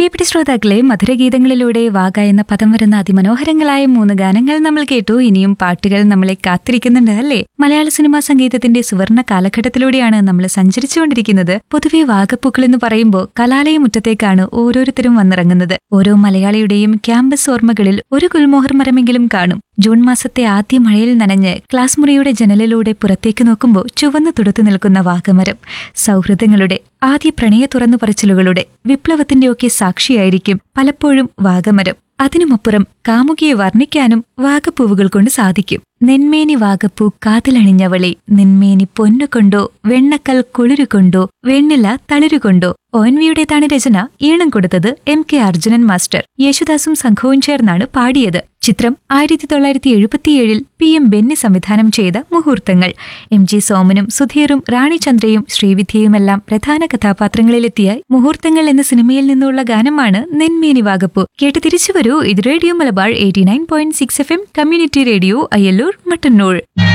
പ്രിയപ്പെട്ട ശ്രോതാക്കളെ മധുരഗീതങ്ങളിലൂടെ വാഗ എന്ന പദം വരുന്ന അതിമനോഹരങ്ങളായ മൂന്ന് ഗാനങ്ങൾ നമ്മൾ കേട്ടു ഇനിയും പാട്ടുകൾ നമ്മളെ കാത്തിരിക്കുന്നുണ്ട് അല്ലേ മലയാള സിനിമാ സംഗീതത്തിന്റെ സുവർണ കാലഘട്ടത്തിലൂടെയാണ് നമ്മൾ സഞ്ചരിച്ചുകൊണ്ടിരിക്കുന്നത് പൊതുവെ വാഗപ്പൂക്കൾ എന്ന് പറയുമ്പോൾ കലാലയ മുറ്റത്തേക്കാണ് ഓരോരുത്തരും വന്നിറങ്ങുന്നത് ഓരോ മലയാളിയുടെയും ക്യാമ്പസ് ഓർമ്മകളിൽ ഒരു ഗുൽമോഹർ മരമെങ്കിലും കാണും ജൂൺ മാസത്തെ ആദ്യ മഴയിൽ നനഞ്ഞ് ക്ലാസ് മുറിയുടെ ജനലിലൂടെ പുറത്തേക്ക് നോക്കുമ്പോൾ ചുവന്നു തുടുത്തു നിൽക്കുന്ന വാഗമരം സൗഹൃദങ്ങളുടെ ആദ്യ പ്രണയ തുറന്നു പറച്ചിലുകളുടെ വിപ്ലവത്തിന്റെയൊക്കെ സാക്ഷിയായിരിക്കും പലപ്പോഴും വാഗമരം അതിനുമപ്പുറം കാമുകിയെ വർണ്ണിക്കാനും വാഗപ്പൂവുകൾ കൊണ്ട് സാധിക്കും നെന്മേനി വാഗപ്പൂ കാതിലണിഞ്ഞവളെ നെന്മേനി പൊന്നുകൊണ്ടോ വെണ്ണക്കൽ കുളിരുകൊണ്ടോ വെണ്ണില തളിരുകൊണ്ടോ ഒ എൻ വിയുടേതാണ് രചന ഈണം കൊടുത്തത് എം കെ അർജുനൻ മാസ്റ്റർ യേശുദാസും സംഘവും ചേർന്നാണ് പാടിയത് ചിത്രം ആയിരത്തി തൊള്ളായിരത്തി എഴുപത്തിയേഴിൽ പി എം ബെന്നി സംവിധാനം ചെയ്ത മുഹൂർത്തങ്ങൾ എം ജി സോമനും സുധീറും റാണിചന്ദ്രയും ശ്രീവിദ്യയുമെല്ലാം പ്രധാന കഥാപാത്രങ്ങളിലെത്തിയ മുഹൂർത്തങ്ങൾ എന്ന സിനിമയിൽ നിന്നുള്ള ഗാനമാണ് നെന്മേനി വാഗപ്പു കേട്ട് തിരിച്ചു വരൂ ഇത് radio Malabar eighty nine point six F M community radio Ayyalloor Mattannur